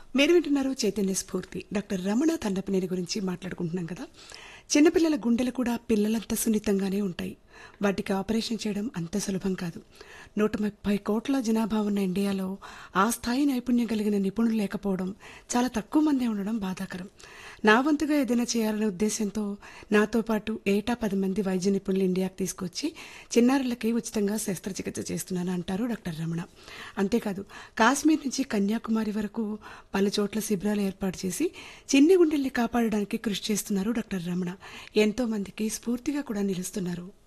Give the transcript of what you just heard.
మీరు వింటున్నారు చైతన్య స్ఫూర్తి డాక్టర్ రమణ తండపనేని గురించి మాట్లాడుకుంటున్నాం కదా చిన్నపిల్లల గుండెలు కూడా పిల్లలంత సున్నితంగానే ఉంటాయి వాటికి ఆపరేషన్ చేయడం అంత సులభం కాదు నూట ముప్పై కోట్ల జనాభా ఉన్న ఇండియాలో ఆ స్థాయి నైపుణ్యం కలిగిన నిపుణులు లేకపోవడం చాలా తక్కువ మందే ఉండడం బాధాకరం నా వంతుగా ఏదైనా చేయాలనే ఉద్దేశంతో నాతో పాటు ఏటా పది మంది వైద్య నిపుణులు ఇండియాకు తీసుకొచ్చి చిన్నారులకి ఉచితంగా శస్త్రచికిత్స చేస్తున్నాను అంటారు డాక్టర్ రమణ అంతేకాదు కాశ్మీర్ నుంచి కన్యాకుమారి వరకు పలు చోట్ల శిబిరాలు ఏర్పాటు చేసి చిన్ని గుండెల్ని కాపాడడానికి కృషి చేస్తున్నారు డాక్టర్ రమణ ఎంతో మందికి స్ఫూర్తిగా కూడా నిలుస్తున్నారు